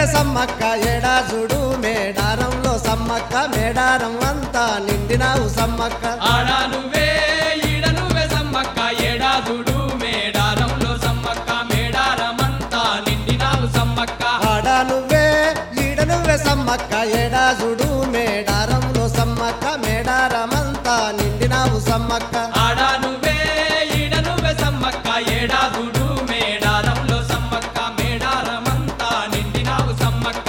సమ్మక్క ఎడా చూడు మేడారంలో సమ్మక్క మేడారం అంతా నిండినావు సమ్మక్క ఆడా నువ్వే ఈడ నువ్వే సమ్మక్క ఏడాదుడు మేడారంలో సమ్మక్క మేడారమంతా నిండినావు సమ్మక్క ఆడా నువ్వే ఈడ నువ్వే సమ్మక్క ఎడా చూడు మేడారంలో సమ్మక్క మేడారమంతా నిండినావు సమ్మక్క ఆడా నువ్వే ఈడ నువ్వే సమ్మక్క ఏడాదుడు మేడారంలో సమ్మక్క మేడారమంతా నిండినావు సమ్మక్క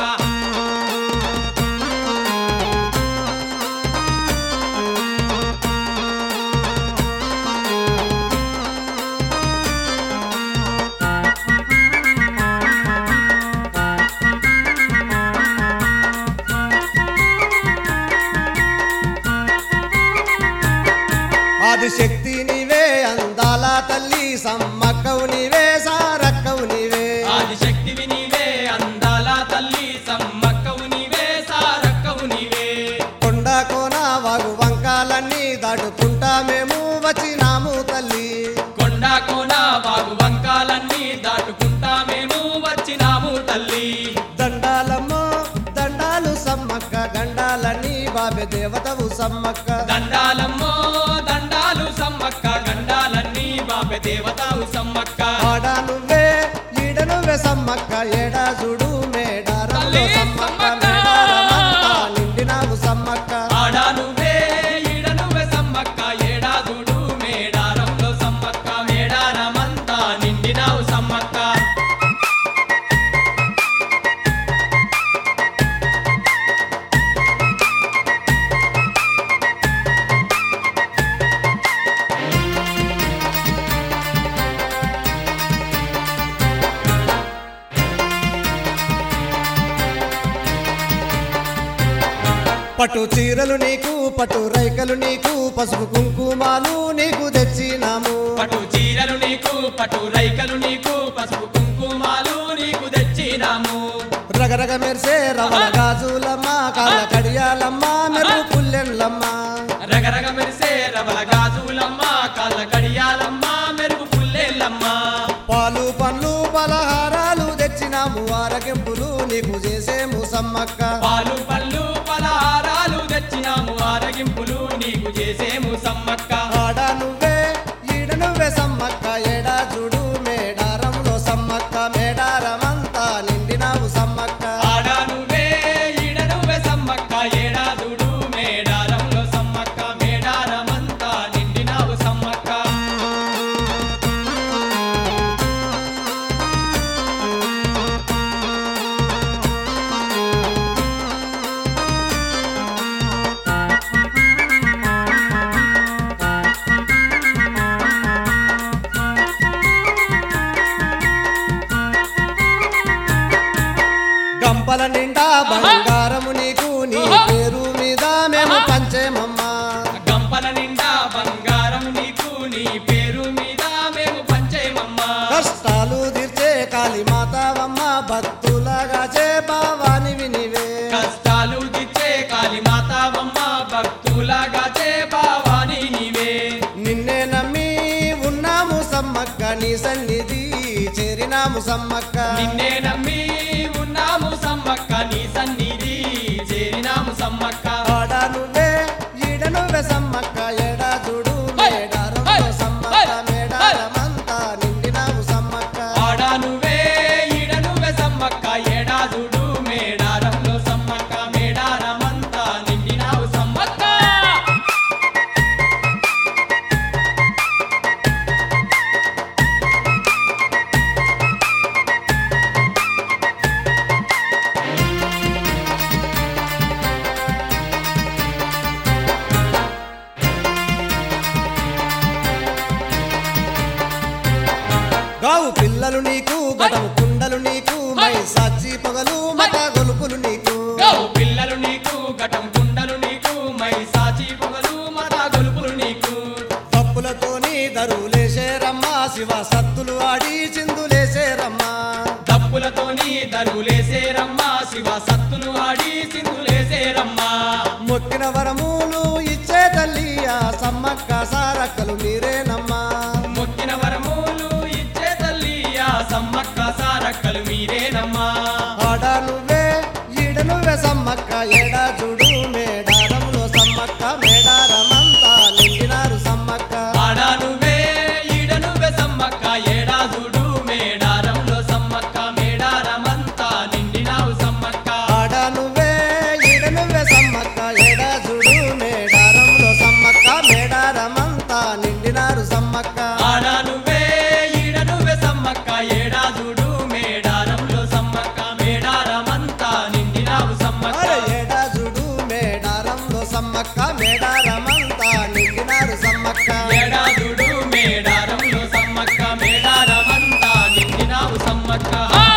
ఆదిశక్తి నీవే అందాల తల్లి సమ్మక్కవు నీవే సారక్కవు నీవే ఆదిశక్తివి నీవే అందాల తల్లి సమ్మక్కవు నీవే సారక్కవు నీవే కొండ కోన వాగు వంకాలన్నీ దాటుకుంటా మేము వచ్చినాము తల్లి కొండ కోన వాగు వంకాలన్నీ దాటుకుంటా మేము వచ్చినాము తల్లి దండాలమ్మో దండాలు సమ్మక్క గండాలని బాబె దేవతవు సమ్మక్క దండాలమ్మో దండాలు సమ్మక్క గండాలన్నీ బాబె దేవతావు సమ్మక్క ఆడా నువ్వే ఈడ నువ్వే సమ్మక్క ఏడా చూడు మేడారంలో తల్లి సమ్మక్క సమ్మక్క. మేడారమంతా నిండినావు సమ్మక్క ఆడా నువ్వే ఈడ నువ్వే సమ్మక్క ఏడాదుడు మేడారంలో సమ్మక్క మేడారమంతా నిండినావు సమ్మక్క పట్టు చీరలు నీకు పట్టు రైకలు నీకు పసుపు కుంకుమాలు నీకు తెచ్చినాము పటు చీరలు నీకు పటు రైకలు నీకు పసుపు కుంకుమాలు నీకు తెచ్చినాము రగరగ మెరిసే రవల గాజులమ్మ కాళ్ళ కడియాలమ్మ మెరుగు పుల్లెన్లమ్మ రగరగ మెరిసే రవల గాజులమ్మ కాళ్ళ కడియాలమ్మ మెరుగు పుల్లెల్లమ్మ పాలు పండ్లు పలహారాలు తెచ్చినాము ఆరగింపులు నీకు చేసేము సమ్మక్క పాలు పళ్ళు పలహారాలు తెచ్చినాము ఆరగింపులు నీకు చేసేము సమ్మక్క ఆడ నువ్వే ఈడ నువ్వే సమ్మక్క ఎడా చూడు మేడారంలో సమ్మక్క మేడారమంతా నిండినావు సమ్మక్క ఆడా నువ్వే ఈడ నువ్వే సమ్మక్క ఏడాదుడు మేడారంలో సమ్మక్క మేడారమంతా నిండినావు సమ్మక్క గంపల నిండా బంగారము నీకు నీ పేరు మీద మేము పంచేమమ్మా గంపల నిండా బంగారం నీకు నీ పేరు మీద మేము పంచేమమ్మా కష్టాలు తీర్చే కాళీ మాతావమ్మ భక్తులగా చే భావానివి నీవే కష్టాలు దిచ్చే కాళీ మాతావమ్మ భక్తులాగా చే భావాని నీవే నిన్నే నమ్మి ఉన్నాము సమ్మక్క నీ సన్నిధి చేరినాము సమ్మక్క నిన్నే నమ్మి ఉన్నాము సమ్మక్క నీ సన్నిధి చేరినాము సమ్మక్క ఆడ నువ్వే ఈడ నువ్వే సమ్మక్క ఎడా చూడు మేడారంలో సమ్మక్క మేడారమంతా నిండినావు సమ్మక్క ఆడా నువ్వే ఈడ నువ్వే సమ్మక్క ఏడాదుడు మేడారంలో సమ్మక్క మేడారమంతా నిండినావు సమ్మక్క గావు పిల్లలు నీకు గడము కుండలు నీకు మై సాచి పొగలు మత గొలుపులు నీకు గావు పిల్లలు నీకు ఘటం కుండలు నీకు మై సాచి పొగలు మత గొలుపులు నీకు తప్పులతోని దరువులేసేరమ్మా శివ సత్తులు ఆడి చిందులేసేరమ్మా డప్పులతోని దరువులేసేరమ్మా శివ సత్తులు ఆడి సింధులేసేరమ్మా మొక్కిన వరములు ఇచ్చే తల్లి ఆ సమ్మక్క సారక్కలు మీరేనమ్మా మొక్కిన వరములు ఇచ్చే తల్లి ఆ సమ్మక్క సారక్కలు మీరేనమ్మా ఆడ నువ్వే సమ్మక్క